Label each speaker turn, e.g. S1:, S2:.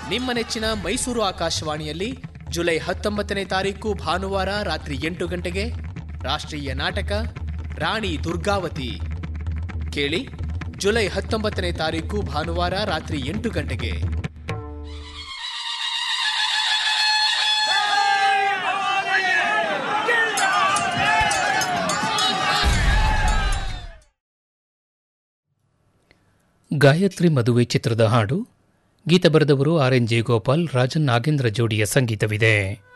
S1: ನಿಮ್ಮ ನೆಚ್ಚಿನ ಮೈಸೂರು ಆಕಾಶವಾಣಿಯಲ್ಲಿ ಜುಲೈ ಹತ್ತೊಂಬತ್ತನೇ ತಾರೀಕು ಭಾನುವಾರ ರಾತ್ರಿ ಎಂಟು ಗಂಟೆಗೆ ರಾಷ್ಟ್ರೀಯ ನಾಟಕ ರಾಣಿ ದುರ್ಗಾವತಿ ಕೇಳಿ ಜುಲೈ ಹತ್ತೊಂಬತ್ತನೇ ತಾರೀಕು ಭಾನುವಾರ ರಾತ್ರಿ ಎಂಟು ಗಂಟೆಗೆ
S2: ಗಾಯತ್ರಿ ಮದುವೆ ಚಿತ್ರದ ಹಾಡು ಗೀತ ಬರೆದವರು R N J Gopal Rajan Nagendra ಜೋಡಿಯ ಸಂಗೀತವಿದೆ